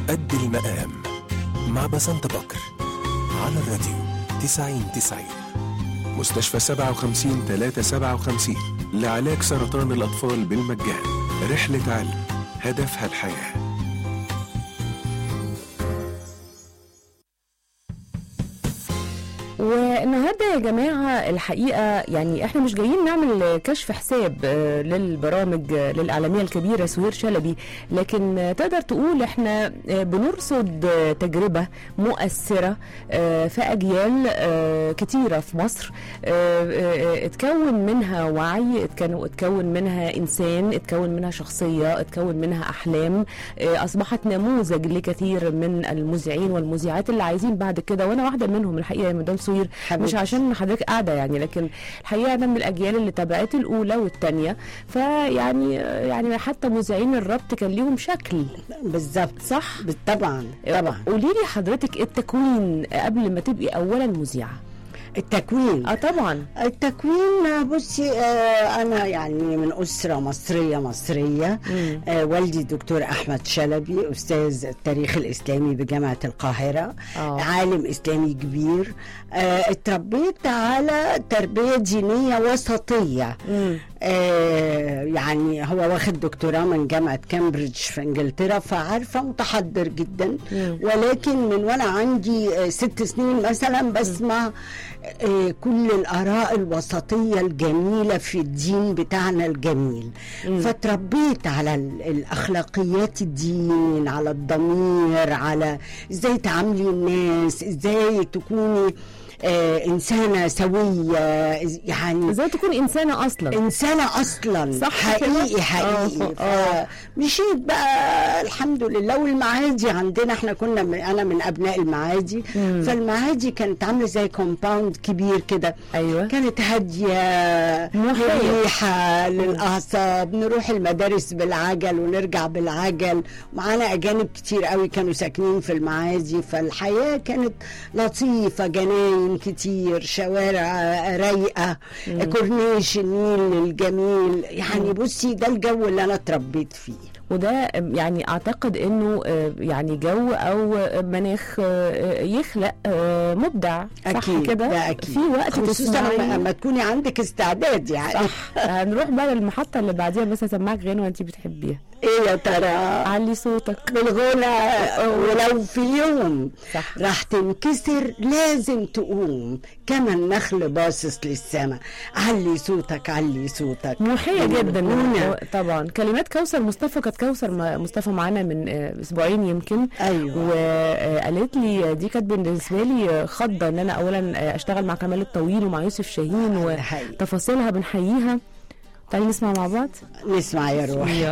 قد المقام مع بسنت بكر على الراديو 90 90 مستشفى 57 357 لعلاج سرطان الأطفال بالمجان رحلة علم هدفها الحياه والنهارده يا جماعه الحقيقه يعني احنا مش جايين نعمل كشف حساب آه، للبرامج آه، للاعلاميه الكبيره سهير شلبي لكن آه، تقدر تقول احنا آه، بنرصد آه، تجربه مؤثره آه، في اجيال آه، كتيره في مصر آه، آه، اتكون منها وعي اتكون اتكون منها انسان اتكون منها شخصيه اتكون منها احلام آه، اصبحت نموذج لكثير من المذيعين والمذيعات اللي عايزين بعد كده وانا واحده منهم الحقيقه يا مدام سهير مش حبيبتي. عشان حضرتك قاعده يعني لكن الحقيقه انا من الاجيال اللي تابعت الاولى والثانيه فيعني يعني حتى مذيعين الربط كان ليهم شكل بالظبط صح طبعا طبعا قولي لي حضرتك التكوين قبل ما تبقي اولا مذيعه التكوين اه طبعا التكوين بصي آه انا يعني من اسره مصريه مصريه مم. آه والدي الدكتور احمد شلبي استاذ التاريخ الاسلامي بجامعه القاهره آه. عالم اسلامي كبير آه اتربيت على تربيه دينيه وسطيه مم. آه يعني هو واخد دكتوراه من جامعة كامبريدج في انجلترا فعارفة متحضر جدا مم. ولكن من وانا عندي آه ست سنين مثلا بسمع آه كل الآراء الوسطية الجميلة في الدين بتاعنا الجميل فتربيت على ال- الأخلاقيات الدين على الضمير على ازاي تعاملي الناس ازاي تكوني آه إنسانة سوية إز- يعني ازاي تكون انسانه اصلا انسانه اصلا صح حقيقي كده؟ حقيقي آه، فمشيت بقى الحمد لله والمعادي عندنا احنا كنا من انا من ابناء المعادي مم. فالمعادي كانت عامله زي كومباوند كبير كده ايوه كانت هاديه محيط. مريحه للاعصاب نروح المدارس بالعجل ونرجع بالعجل معانا اجانب كتير قوي كانوا ساكنين في المعادي فالحياه كانت لطيفه جناين كتير شوارع رايقه كورنيش النيل الجميل يعني بصي ده الجو اللي انا اتربيت فيه وده يعني اعتقد انه آه، يعني جو او مناخ آه، يخلق آه، مبدع صح اكيد كده ده اكيد في وقت خصوصا تسمعي لما لما تكوني عندك استعداد يعني صح هنروح بقى للمحطه اللي بعديها بس اسمعك غنوه انت بتحبيها ايه يا ترى علي صوتك بالغنى ولو في يوم صح. راح تنكسر لازم تقوم كما النخل باصص للسماء علي صوتك علي صوتك موحية جدا بالغنى. طبعا كلمات كوثر مصطفى كانت كوثر م- مصطفى معانا من آه، اسبوعين يمكن ايوه وقالت لي دي كانت بالنسبه لي خضه ان انا اولا اشتغل مع كمال الطويل ومع يوسف شاهين ده حقيقي. وتفاصيلها بنحييها تعالي نسمع مع بعض نسمع يا روحي يلا